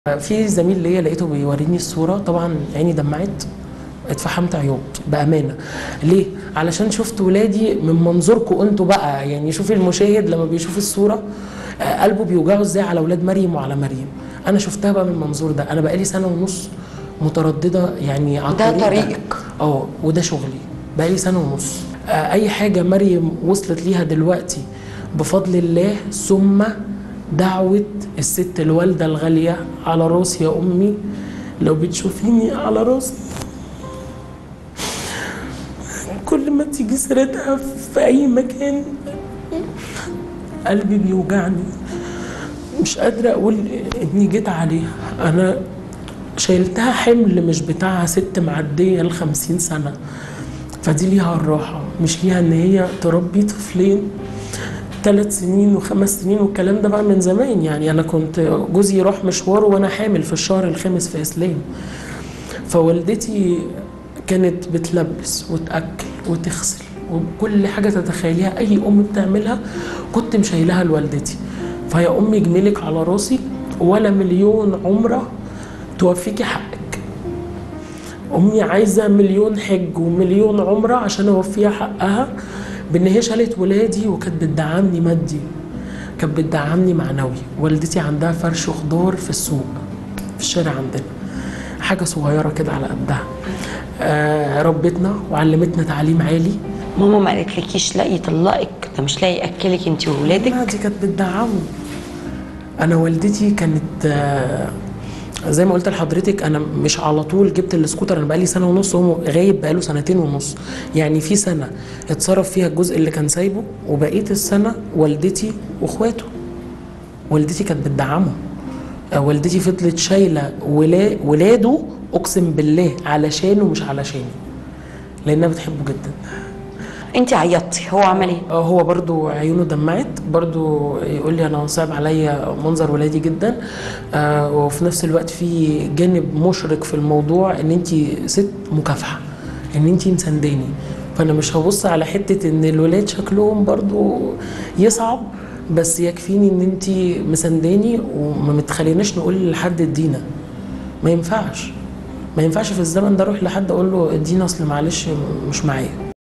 في زميل ليا لقيته بيوريني الصوره طبعا عيني دمعت اتفحمت عياط بامانه ليه علشان شفت ولادي من منظوركم انتوا بقى يعني شوف المشاهد لما بيشوف الصوره آه، قلبه بيوجعه ازاي على اولاد مريم وعلى مريم انا شفتها بقى من المنظور ده انا بقالي سنه ونص متردده يعني على ده الطريق طريقك. اه وده شغلي بقالي سنه ونص آه، اي حاجه مريم وصلت ليها دلوقتي بفضل الله ثم دعوه الست الوالده الغاليه على راسي يا امي لو بتشوفيني على راسي كل ما تيجي سيرتها في اي مكان قلبي بيوجعني مش قادرة أقول إني جيت عليها أنا شايلتها حمل مش بتاعها ست معدية الخمسين سنة فدي ليها الراحة مش ليها إن هي تربي طفلين ثلاث سنين وخمس سنين والكلام ده بقى من زمان يعني أنا كنت جوزي يروح مشواره وأنا حامل في الشهر الخامس في إسلام فوالدتي كانت بتلبس وتأكل وتغسل وكل حاجة تتخيليها أي أم بتعملها كنت مشايلها لوالدتي فيا أمي جميلك على راسي ولا مليون عمرة توفيكي حقك أمي عايزة مليون حج ومليون عمرة عشان أوفيها حقها بإن هي شالت ولادي وكانت بتدعمني مادي كانت بتدعمني معنوي والدتي عندها فرش خضار في السوق في الشارع عندنا حاجة صغيرة كده على قدها آه ربتنا وعلمتنا تعليم عالي ماما ما قالتلكيش لا يطلقك ده مش لاقي ياكلك انت وولادك لا دي كانت بتدعمني انا والدتي كانت آه، زي ما قلت لحضرتك انا مش على طول جبت السكوتر انا بقالي سنه ونص وهو غايب بقاله سنتين ونص يعني في سنه اتصرف فيها الجزء اللي كان سايبه وبقيه السنه والدتي واخواته والدتي كانت بتدعمه آه، والدتي فضلت شايله ولا ولاده اقسم بالله علشانه مش علشاني لانها بتحبه جدا انت عيطتي هو عمل ايه اه هو برضو عيونه دمعت برضو يقول لي انا صعب عليا منظر ولادي جدا آه وفي نفس الوقت في جانب مشرق في الموضوع ان انت ست مكافحه ان انت مسانداني فانا مش هبص على حته ان الولاد شكلهم برضو يصعب بس يكفيني ان انت مسانداني وما متخليناش نقول لحد ادينا ما ينفعش ما ينفعش في الزمن ده اروح لحد اقول له ادينا اصل معلش مش معايا